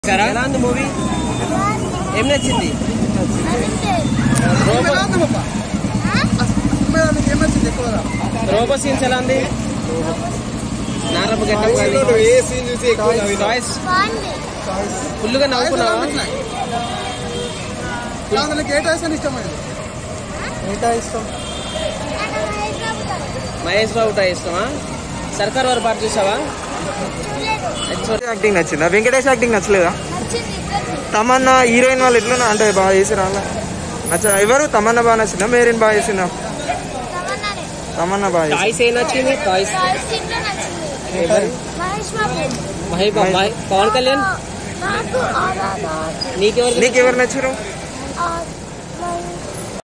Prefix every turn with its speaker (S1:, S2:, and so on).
S1: సరే ఎలా ఉంది మూవీ ఏం నచ్చింది రోబో రోబో సీన్స్ ఎలా ఉంది నారమ్మ గెట్టప్
S2: ఏ సీన్ చూసి ఎక్కువ నవ్వినావు?
S1: చాయిస్ ఫుల్గా నవ్వుకున్నావా
S2: దానికి ఏ టాయ్స్ అని ఇష్టమైంది ఏ టాయ్ ఇష్టం
S1: మహేష్ బాబు టై ఇష్టమా సర్కార్ వారి పాట చూసావా
S3: యాక్టింగ్ నచ్చిందా వెంకటేష్ యాక్టింగ్ నచ్చలేదా తమన్నా హీరోయిన్ వాళ్ళు ఎట్లా అంటే బాగా చేసిరా అలా నచ్చ ఎవరు తమన్నా బాగా నచ్చిందా మేరీన్ బాగా చేసిందా తమన్నా బాగా చేసిందా
S1: టాయ్స్ ఏం నచ్చింది టాయ్స్
S4: మహేష్ బాబు
S1: మహేష్ బాబు పవన్ కళ్యాణ్
S4: నాకు ఆరాధన
S1: నీకెవరు
S3: నీకెవరు నచ్చారు